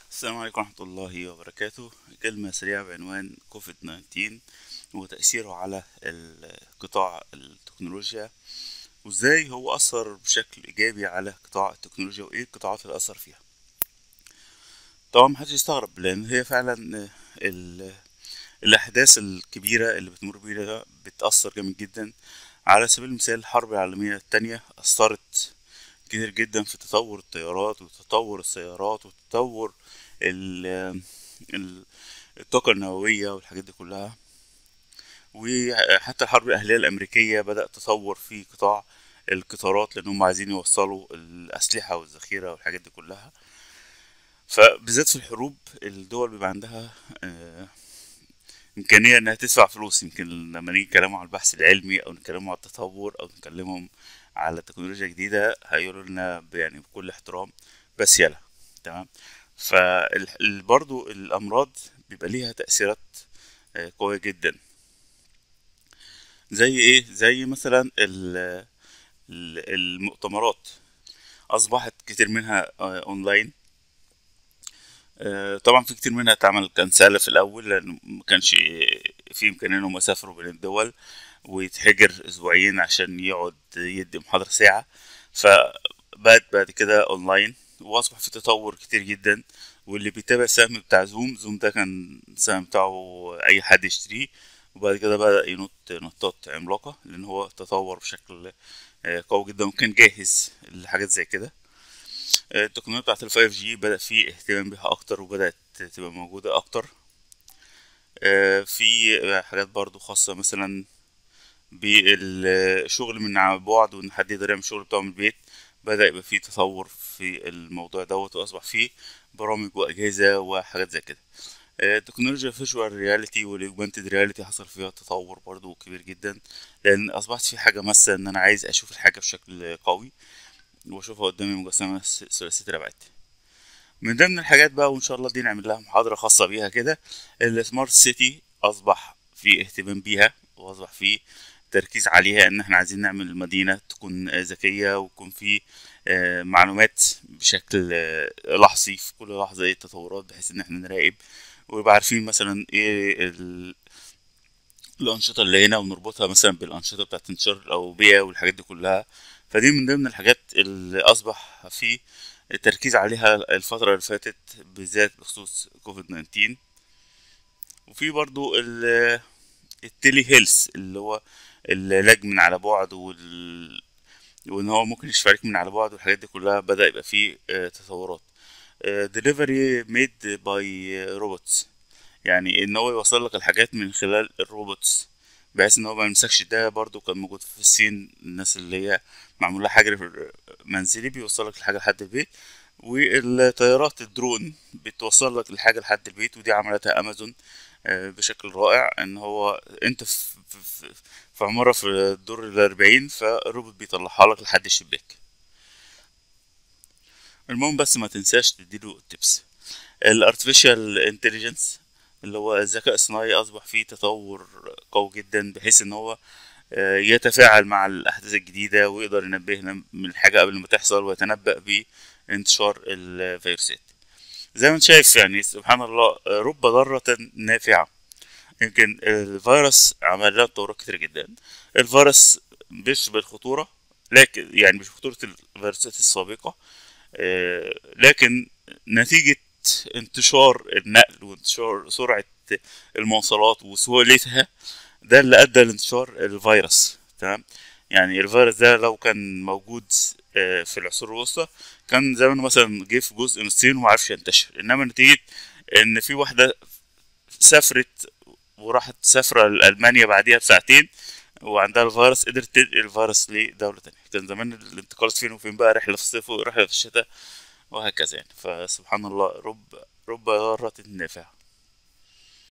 السلام عليكم ورحمة الله وبركاته كلمة سريعة بعنوان كوفيد 19 وتأثيره على القطاع التكنولوجيا وازاي هو أثر بشكل إيجابي على قطاع التكنولوجيا وإيه القطاعات اللي أثر فيها طبعا محدش يستغرب لأن هي فعلا ال- الأحداث الكبيرة اللي بتمر بيها بتأثر جامد جدا على سبيل المثال الحرب العالمية التانية أثرت كتير جدا في تطور الطيارات وتطور السيارات وتطور ال- ال- الطاقة النووية والحاجات دي كلها وحتى الحرب الأهلية الأمريكية بدأ تطور في قطاع القطارات لأنهم عايزين يوصلوا الأسلحة والذخيرة والحاجات دي كلها فبالذات في الحروب الدول بيبقى عندها آه، إمكانية إنها تدفع فلوس يمكن لما نيجي نتكلموا على البحث العلمي أو نتكلموا على التطور أو نكلمهم على تكنولوجيا جديدة هيقولوا لنا ب- يعني بكل احترام بس يلا تمام فبرضو الأمراض بيبقى ليها تأثيرات آه، قوية جدا زي ايه زي مثلا ال- ال- المؤتمرات أصبحت كتير منها آه، أونلاين آه، طبعا في كتير منها اتعمل كنسالة في الأول لأن ما كانش في إمكانية إنهم يسافروا بين الدول ويتحجر أسبوعين عشان يقعد يدي محاضرة ساعة فبقت بعد كده أونلاين وأصبح في تطور كتير جدا واللي بيتابع السهم بتاع زوم زوم ده كان السهم بتاعه أي حد يشتريه وبعد كده بدأ ينط نطات عملاقة لأن هو تطور بشكل آه، قوي جدا وكان جاهز لحاجات زي كده آه، التقنية بتاعت ال 5G بدأ فيه اهتمام بيها أكتر وبدأت تبقى موجودة أكتر آه، في حاجات برضو خاصة مثلا بالشغل من على بعد وإن حد يقدر يعمل الشغل بتاعه من البيت بدأ يبقى فيه تطور في الموضوع دوت وأصبح فيه برامج وأجهزة وحاجات زي كده آه، تكنولوجيا فيجوال رياليتي والاوجمانتد رياليتي حصل فيها تطور برضو كبير جدا لأن أصبحت في حاجة ماسة إن أنا عايز أشوف الحاجة بشكل قوي وأشوفها قدامي مجسمة س- ثلاثية الأبعاد من ضمن الحاجات بقى وان شاء الله دي نعمل لها محاضره خاصه بيها كده السمارت سيتي اصبح في اهتمام بيها واصبح في تركيز عليها ان احنا عايزين نعمل مدينه تكون آه، ذكيه ويكون في آه، معلومات بشكل آه، لحظي في كل لحظه ايه التطورات بحيث ان احنا نراقب ويبقى عارفين مثلا ايه ال- الانشطه اللي هنا ونربطها مثلا بالانشطه بتاعت انتشار الاوبئه والحاجات دي كلها فدي من ضمن الحاجات اللي اصبح في التركيز عليها الفترة اللي فاتت بالذات بخصوص كوفيد 19 وفي برضو ال- التيلي هيلث اللي هو العلاج من على بعد وال... وان هو ممكن يشفعلك من على بعد والحاجات دي كلها بدأ يبقى فيه آه، تطورات دليفري ميد باي روبوتس يعني ان هو يوصل لك الحاجات من خلال الروبوتس بحيث ان هو ما يمسكش ده برضو كان موجود في الصين الناس اللي هي معمول لها حجر منزلي بيوصل لك الحاجه لحد البيت والطيارات الدرون بتوصل لك الحاجه لحد البيت ودي عملتها امازون آه، بشكل رائع ان هو انت في في, في, في عماره في الدور الأربعين فالروبوت بيطلعها لك لحد الشباك المهم بس ما تنساش تديله تيبس الارتفيشال انتليجنس اللي هو الذكاء الصناعي اصبح فيه تطور قوي جدا بحيث ان هو آه، يتفاعل مع الاحداث الجديده ويقدر ينبهنا من الحاجه قبل ما تحصل ويتنبأ بانتشار الفيروسات زي ما انت شايف يعني سبحان الله آه، رب ضارة نافعة يمكن الفيروس عمل لها تطورات كتير جدا الفيروس مش بالخطورة لكن يعني مش بخطورة الفيروسات السابقة آه، لكن نتيجة انتشار النقل وانتشار سرعة المواصلات وسهولتها ده اللي أدى لانتشار الفيروس تمام يعني الفيروس ده لو كان موجود آه، في العصور الوسطى كان زمانه مثلا جه في جزء من الصين ومعرفش ينتشر إنما نتيجة إن في واحدة سافرت وراحت سافرة لألمانيا بعديها بساعتين وعندها الفيروس قدرت تنقل الفيروس لدولة تانية كان زمان الانتقالات فين وفين بقى رحلة في الصيف ورحلة في الشتاء وهكذا يعني فسبحان الله رب رب ضارة نافعة